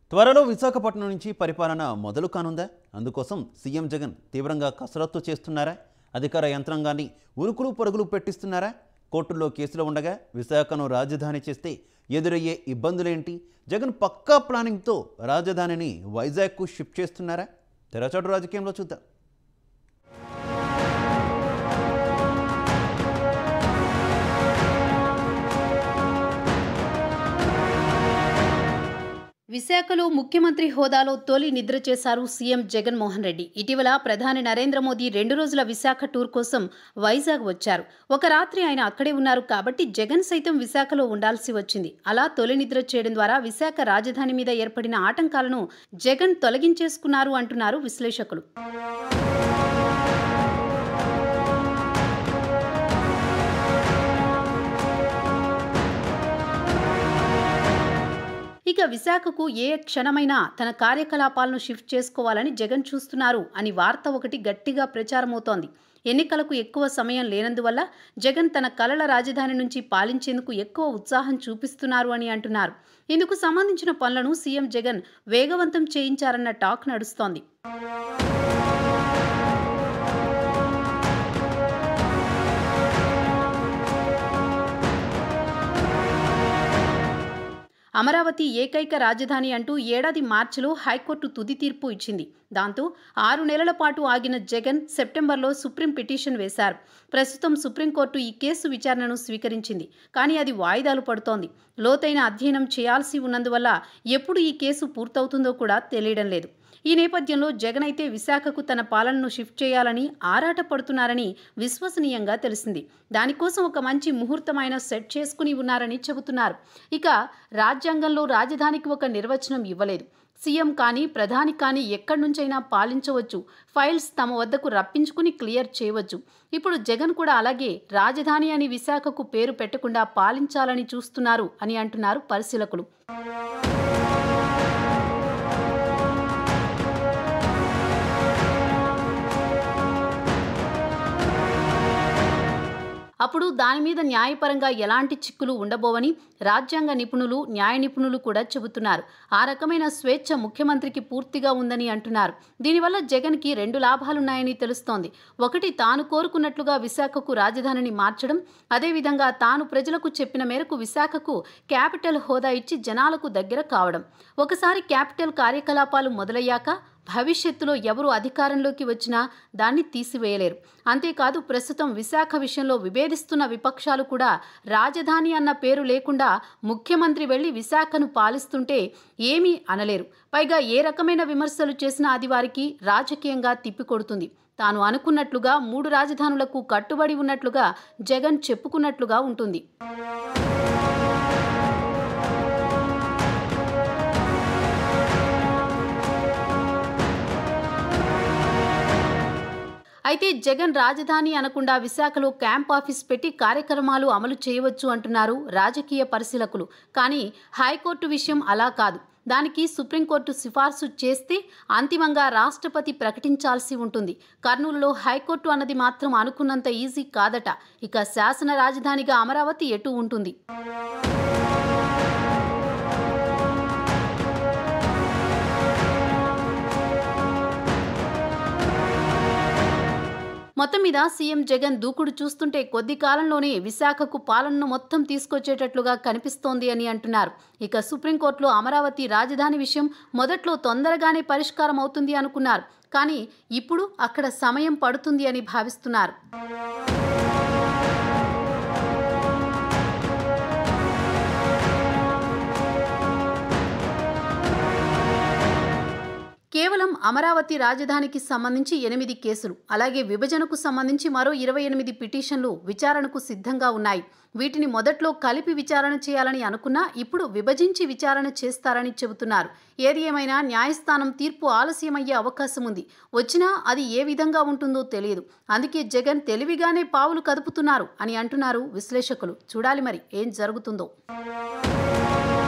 త్వరలో విశాఖపట్నం నుంచి పరిపాలన మొదలు కానుందా అందుకోసం సీఎం జగన్ తీవ్రంగా కసరత్తు చేస్తున్నారా అధికార యంత్రాంగాన్ని ఉరుకులు పరుగులు పెట్టిస్తున్నారా కోర్టుల్లో కేసులు ఉండగా విశాఖను రాజధాని చేస్తే ఎదురయ్యే ఇబ్బందులేంటి జగన్ పక్కా ప్లానింగ్తో రాజధానిని వైజాగ్కు షిఫ్ట్ చేస్తున్నారా తెరచాటు రాజకీయంలో చూద్దాం విశాఖలో ముఖ్యమంత్రి హోదాలో తొలి నిద్ర చేశారు సీఎం జగన్మోహన్ రెడ్డి ఇటీవల ప్రధాని నరేంద్ర మోదీ రెండు రోజుల విశాఖ టూర్ కోసం వైజాగ్ వచ్చారు ఒక రాత్రి ఆయన అక్కడే ఉన్నారు కాబట్టి జగన్ సైతం విశాఖలో ఉండాల్సి వచ్చింది అలా తొలి నిద్ర చేయడం ద్వారా విశాఖ రాజధాని మీద ఏర్పడిన ఆటంకాలను జగన్ తొలగించేసుకున్నారు అంటున్నారు విశ్లేషకులు ఇక విశాఖకు ఏ క్షణమైనా తన కార్యకలాపాలను షిఫ్ట్ చేసుకోవాలని జగన్ చూస్తున్నారు అని వార్త ఒకటి గట్టిగా ప్రచారమవుతోంది ఎన్నికలకు ఎక్కువ సమయం లేనందువల్ల జగన్ తన కలల రాజధాని నుంచి పాలించేందుకు ఎక్కువ ఉత్సాహం చూపిస్తున్నారు అని అంటున్నారు ఇందుకు సంబంధించిన పనులను సీఎం జగన్ వేగవంతం చేయించారన్న టాక్ నడుస్తోంది అమరావతి ఏకైక రాజధాని అంటూ ఏడాది మార్చిలో హైకోర్టు తుది తీర్పు ఇచ్చింది దాంతో ఆరు నెలల పాటు ఆగిన జగన్ సెప్టెంబర్లో సుప్రీం పిటిషన్ వేశారు ప్రస్తుతం సుప్రీంకోర్టు ఈ కేసు విచారణను స్వీకరించింది కానీ అది వాయిదాలు పడుతోంది లోతైన అధ్యయనం చేయాల్సి ఉన్నందువల్ల ఎప్పుడు ఈ కేసు పూర్తవుతుందో కూడా తెలియడం లేదు ఈ నేపథ్యంలో జగన్ అయితే విశాఖకు తన పాలనను షిఫ్ట్ చేయాలని ఆరాట పడుతున్నారని విశ్వసనీయంగా తెలిసింది దానికోసం ఒక మంచి ముహూర్తమైన సెట్ చేసుకుని ఉన్నారని చెబుతున్నారు ఇక రాజ్యాంగంలో రాజధానికి ఒక నిర్వచనం ఇవ్వలేదు సీఎం కానీ ప్రధాని కానీ ఎక్కడి నుంచైనా పాలించవచ్చు ఫైల్స్ తమ వద్దకు రప్పించుకుని క్లియర్ చేయవచ్చు ఇప్పుడు జగన్ కూడా అలాగే రాజధాని అని విశాఖకు పేరు పెట్టకుండా పాలించాలని చూస్తున్నారు అని అంటున్నారు పరిశీలకులు అప్పుడు దాని మీద న్యాయపరంగా ఎలాంటి చిక్కులు ఉండబోవని రాజ్యాంగ నిపుణులు న్యాయ నిపుణులు కూడా చెబుతున్నారు ఆ రకమైన స్వేచ్ఛ ముఖ్యమంత్రికి పూర్తిగా ఉందని అంటున్నారు దీనివల్ల జగన్కి రెండు లాభాలున్నాయని తెలుస్తోంది ఒకటి తాను కోరుకున్నట్లుగా విశాఖకు రాజధానిని మార్చడం అదేవిధంగా తాను ప్రజలకు చెప్పిన మేరకు విశాఖకు క్యాపిటల్ హోదా ఇచ్చి జనాలకు దగ్గర కావడం ఒకసారి క్యాపిటల్ కార్యకలాపాలు మొదలయ్యాక భవిష్యత్తులో ఎవరు అధికారంలోకి వచ్చినా దాన్ని తీసివేయలేరు అంతేకాదు ప్రస్తుతం విశాఖ విషయంలో విభేదిస్తున్న విపక్షాలు కూడా రాజధాని అన్న పేరు లేకుండా ముఖ్యమంత్రి వెళ్లి విశాఖను పాలిస్తుంటే ఏమీ అనలేరు పైగా ఏ రకమైన విమర్శలు చేసినా అది వారికి రాజకీయంగా తిప్పికొడుతుంది తాను అనుకున్నట్లుగా మూడు రాజధానులకు కట్టుబడి ఉన్నట్లుగా జగన్ చెప్పుకున్నట్లుగా ఉంటుంది అయితే జగన్ రాజధాని అనకుండా విశాఖలో క్యాంప్ ఆఫీస్ పెట్టి కార్యక్రమాలు అమలు చేయవచ్చు అంటున్నారు రాజకీయ పరిశీలకులు కానీ హైకోర్టు విషయం అలా కాదు దానికి సుప్రీంకోర్టు సిఫార్సు చేస్తే అంతిమంగా రాష్ట్రపతి ప్రకటించాల్సి ఉంటుంది కర్నూలులో హైకోర్టు అన్నది మాత్రం అనుకున్నంత ఈజీ కాదట ఇక శాసన రాజధానిగా అమరావతి ఎటు ఉంటుంది మొత్తం మీద సీఎం జగన్ దూకుడు చూస్తుంటే కొద్ది కాలంలోనే విశాఖకు పాలనను మొత్తం తీసుకొచ్చేటట్లుగా కనిపిస్తోంది అని అంటున్నారు ఇక సుప్రీంకోర్టులో అమరావతి రాజధాని విషయం మొదట్లో తొందరగానే పరిష్కారం అవుతుంది అనుకున్నారు కానీ ఇప్పుడు అక్కడ సమయం పడుతుంది అని భావిస్తున్నారు కేవలం అమరావతి రాజధానికి సంబంధించి ఎనిమిది కేసులు అలాగే విభజనకు సంబంధించి మరో ఇరవై ఎనిమిది పిటిషన్లు విచారణకు సిద్ధంగా ఉన్నాయి వీటిని మొదట్లో కలిపి విచారణ చేయాలని అనుకున్నా ఇప్పుడు విభజించి విచారణ చేస్తారని చెబుతున్నారు ఏది ఏమైనా న్యాయస్థానం తీర్పు ఆలస్యమయ్యే అవకాశం ఉంది వచ్చినా అది ఏ విధంగా ఉంటుందో తెలియదు అందుకే జగన్ తెలివిగానే పావులు కదుపుతున్నారు అని అంటున్నారు విశ్లేషకులు చూడాలి మరి ఏం జరుగుతుందో